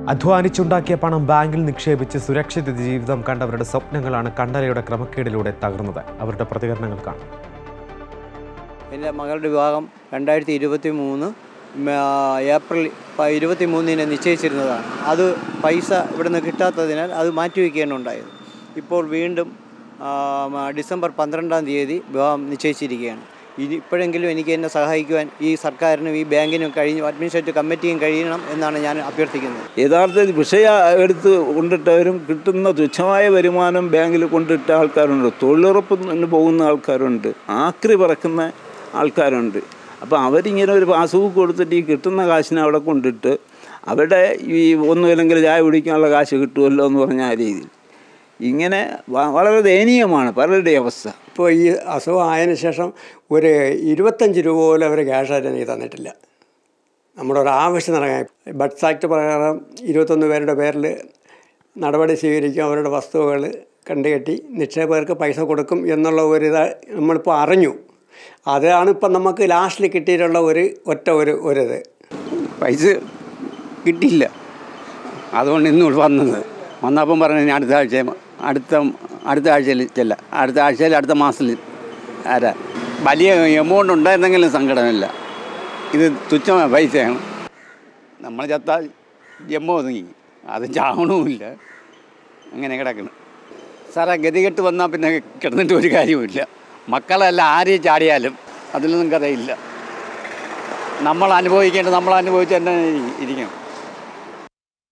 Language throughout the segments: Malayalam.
അധ്വാനിച്ചുണ്ടാക്കിയ പണം ബാങ്കിൽ നിക്ഷേപിച്ച് സുരക്ഷിത ജീവിതം കണ്ടവരുടെ സ്വപ്നങ്ങളാണ് കണ്ടലയുടെ ക്രമക്കേടിലൂടെ തകർന്നത് അവരുടെ പ്രതികരണങ്ങൾ കാണാം എൻ്റെ മകളുടെ വിവാഹം രണ്ടായിരത്തി ഇരുപത്തി മൂന്ന് ഏപ്രിൽ പ- ഇരുപത്തി മൂന്നിന് നിശ്ചയിച്ചിരുന്നതാണ് അത് പൈസ ഇവിടുന്ന് കിട്ടാത്തതിനാൽ അത് മാറ്റിവെക്കുകയാണ് ഉണ്ടായത് ഇപ്പോൾ വീണ്ടും ആ, മ- ഡിസംബർ പന്ത്രണ്ടാം തീയതി വിവാഹം നിശ്ചയിച്ചിരിക്കുകയാണ് ഇനി ഇപ്പോഴെങ്കിലും എനിക്ക് എന്നെ സഹായിക്കുവാൻ ഈ സർക്കാരിനും ഈ ബാങ്കിനും കഴിഞ്ഞു അഡ്മിനിസ്ട്രേറ്റീവ് കമ്മിറ്റിയും കഴിയണം എന്നാണ് ഞാൻ അഭ്യർത്ഥിക്കുന്നത് യഥാർത്ഥത്തിൽ വിഷയ എടുത്ത് കൊണ്ടിട്ടവരും കിട്ടുന്ന തുച്ഛമായ വരുമാനം ബാങ്കിൽ കൊണ്ടിട്ട ആൾക്കാരുണ്ട് തൊഴിലുറപ്പിന് പോകുന്ന ആൾക്കാരുണ്ട് ആക്രി പറക്കുന്ന ആൾക്കാരുണ്ട് അപ്പോൾ അവരിങ്ങനെ ഒരു പാസ്ബുക്ക് കൊടുത്തിട്ട് ഈ കിട്ടുന്ന കാശിനെ അവിടെ കൊണ്ടിട്ട് അവിടെ ഈ ഒന്നുമില്ലെങ്കിൽ ചായ കുടിക്കാനുള്ള കാശ് കിട്ടുമല്ലോ എന്ന് പറഞ്ഞ ആ രീതിയിൽ ഇങ്ങനെ വ- വളരെ ദയനീയമാണ് പലരുടെ അവസ്ഥ ഇപ്പോൾ ഈ അസുഖം ആയതിനു ശേഷം ഒരു ഇരുപത്തഞ്ച് രൂപ പോലും അവർ ക്യാഷായിട്ട് എനിക്ക് തന്നിട്ടില്ല നമ്മുടെ ഒരു ആവശ്യം നടക്കാൻ ബഡ്സ് ആക്ട് പ്രകാരം ഇരുപത്തൊന്ന് പേരുടെ പേരിൽ നടപടി സ്വീകരിക്കും അവരുടെ വസ്തുവകൾ കണ്ടുകെട്ടി നിക്ഷേപകർക്ക് പൈസ കൊടുക്കും എന്നുള്ള ഒരു ഇത് നമ്മളിപ്പോൾ അറിഞ്ഞു അതാണ് ഇപ്പം നമുക്ക് ലാസ്റ്റിൽ കിട്ടിയിട്ടുള്ള ഒരു ഒറ്റ ഒരു ഒരിത് പൈസ കിട്ടിയില്ല അതുകൊണ്ട് ഇന്ന് ഇവിടെ വന്നത് വന്നപ്പം പറഞ്ഞു ഇനി അടുത്ത ആഴ്ച അടുത്ത അടുത്ത ആഴ്ചയിൽ ചെല്ല അടുത്ത ആഴ്ചയിൽ അടുത്ത മാസത്തിൽ ആരാ വലിയ എമൗണ്ട് ഉണ്ടായിരുന്നെങ്കിലും സങ്കടമില്ല ഇത് തുച്ഛമായ പൈസയാണ് നമ്മൾ ചത്ത ജമ്മു ഒതുങ്ങി അത് ചാവണവുമില്ല അങ്ങനെ കിടക്കണം സാറേ ഗതികെട്ട് വന്നാൽ പിന്നെ കിടന്നിട്ട് ഒരു കാര്യവുമില്ല മക്കളെല്ലാം ആര് ചാടിയാലും അതിലൊന്നും കഥയില്ല നമ്മൾ അനുഭവിക്കേണ്ടത് നമ്മൾ അനുഭവിച്ച് തന്നെ ഇരിക്കണം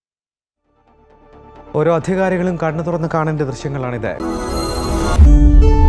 ഓരോ അധികാരികളും കണ്ണു തുറന്ന് കാണേണ്ട ദൃശ്യങ്ങളാണിത്